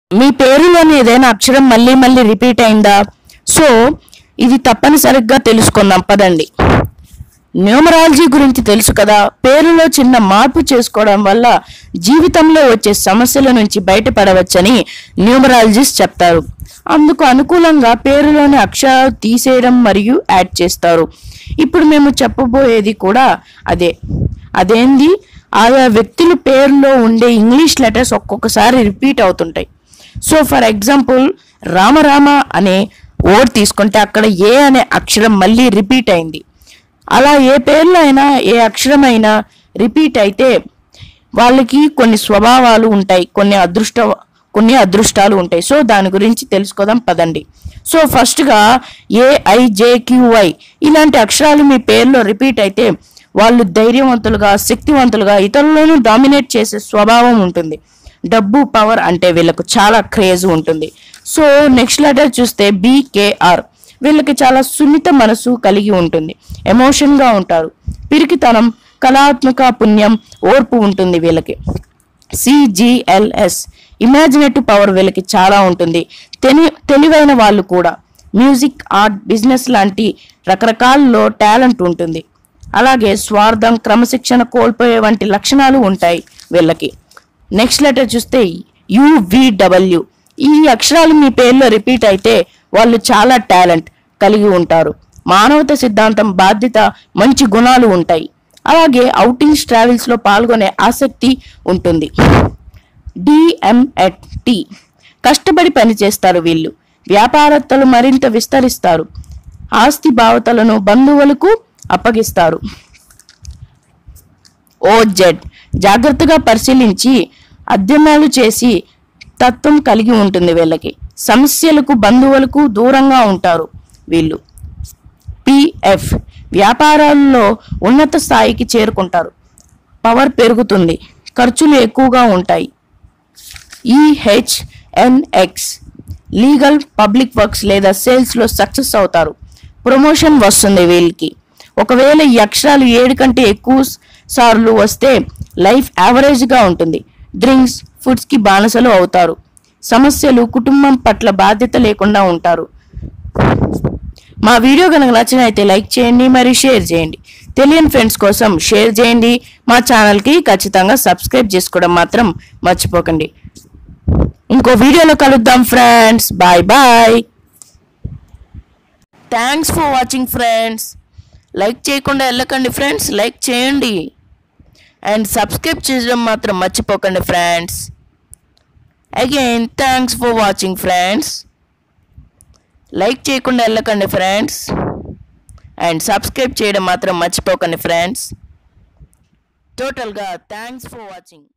మీ పేరులోని ఏదైనా అక్షరం మళ్ళీ మళ్ళీ రిపీట్ అయిందా సో ఇది తప్పనిసరిగా తెలుసుకుందాం పదండి న్యూమరాలజీ గురించి తెలుసు కదా పేరులో చిన్న మార్పు చేసుకోవడం వల్ల జీవితంలో వచ్చే సమస్యల నుంచి బయటపడవచ్చని న్యూమరాలజిస్ట్ చెప్తారు అందుకు అనుకూలంగా పేరులోని అక్షరాలు తీసేయడం మరియు యాడ్ చేస్తారు ఇప్పుడు మేము చెప్పబోయేది కూడా అదే అదేంది ఆయా వ్యక్తుల పేరులో ఉండే ఇంగ్లీష్ లెటర్స్ ఒక్కొక్కసారి రిపీట్ అవుతుంటాయి సో ఫర్ ఎగ్జాంపుల్ రామరామ అనే వర్డ్ తీసుకుంటే అక్కడ ఏ అనే అక్షరం మళ్ళీ రిపీట్ అయింది అలా ఏ పేర్లో అయినా ఏ అక్షరం అయినా రిపీట్ అయితే వాళ్ళకి కొన్ని స్వభావాలు ఉంటాయి కొన్ని అదృష్ట కొన్ని అదృష్టాలు ఉంటాయి సో దాని గురించి తెలుసుకోదాం పదండి సో ఫస్ట్గా ఏఐజేక్యూఐ ఇలాంటి అక్షరాలు మీ పేరులో రిపీట్ అయితే వాళ్ళు ధైర్యవంతులుగా శక్తివంతులుగా ఇతరులను డామినేట్ చేసే స్వభావం ఉంటుంది డబ్బు పవర్ అంటే వీళ్ళకు చాలా క్రేజ్ ఉంటుంది సో నెక్స్ట్ లెటర్ చూస్తే బీకేఆర్ వీళ్ళకి చాలా సున్నిత మనసు కలిగి ఉంటుంది ఎమోషన్గా ఉంటారు పిరికితనం కళాత్మక పుణ్యం ఓర్పు ఉంటుంది వీళ్ళకి సిజిఎల్ఎస్ ఇమాజినేటివ్ పవర్ వీళ్ళకి చాలా ఉంటుంది తెలి తెలివైన వాళ్ళు కూడా మ్యూజిక్ ఆర్ట్ బిజినెస్ లాంటి రకరకాలలో టాలెంట్ ఉంటుంది అలాగే స్వార్థం క్రమశిక్షణ కోల్పోయే వంటి లక్షణాలు ఉంటాయి వీళ్ళకి నెక్స్ట్ లెటర్ చూస్తే యువిడబ్ల్యూ ఈ అక్షరాలు మీ పేరులో రిపీట్ అయితే వాళ్ళు చాలా టాలెంట్ కలిగి ఉంటారు మానవత సిద్ధాంతం బాధ్యత మంచి గుణాలు ఉంటాయి అలాగే అవుటింగ్స్ ట్రావెల్స్ లో పాల్గొనే ఆసక్తి ఉంటుంది డిఎంఎట్ టి కష్టపడి పనిచేస్తారు వీళ్ళు వ్యాపారత్తలు మరింత విస్తరిస్తారు ఆస్తి భావతలను బంధువులకు అప్పగిస్తారు ఓజెడ్ జాగ్రత్తగా పరిశీలించి అధ్యయనాలు చేసి తత్వం కలిగి ఉంటుంది వీళ్ళకి సమస్యలకు బంధువులకు దూరంగా ఉంటారు వీళ్ళు పిఎఫ్ వ్యాపారాల్లో ఉన్నత స్థాయికి చేరుకుంటారు పవర్ పెరుగుతుంది ఖర్చులు ఎక్కువగా ఉంటాయి ఈహెచ్ఎన్ఎక్స్ లీగల్ పబ్లిక్ వర్క్స్ లేదా సేల్స్లో సక్సెస్ అవుతారు ప్రమోషన్ వస్తుంది వీళ్ళకి ఒకవేళ ఈ అక్షరాలు ఏడు కంటే ఎక్కువ సార్లు వస్తే లైఫ్ యావరేజ్గా ఉంటుంది డ్రింక్స్ ఫుడ్స్కి బానిసలు అవుతారు సమస్యలు కుటుంబం పట్ల బాధ్యత లేకుండా ఉంటారు మా వీడియో కనుక నచ్చినైతే లైక్ చేయండి మరియు షేర్ చేయండి తెలియని ఫ్రెండ్స్ కోసం షేర్ చేయండి మా ఛానల్కి ఖచ్చితంగా సబ్స్క్రైబ్ చేసుకోవడం మాత్రం మర్చిపోకండి ఇంకో వీడియోలో కలుద్దాం friends bye bye thanks for watching friends like చేయకుండా వెళ్ళకండి ఫ్రెండ్స్ లైక్ చేయండి అండ్ సబ్స్క్రైబ్ చేయడం మాత్రం మర్చిపోకండి friends again thanks for watching friends like చేయకుండా వెళ్ళకండి ఫ్రెండ్స్ అండ్ సబ్స్క్రైబ్ చేయడం మాత్రం మర్చిపోకండి ఫ్రెండ్స్ టోటల్గా థ్యాంక్స్ ఫర్ వాచింగ్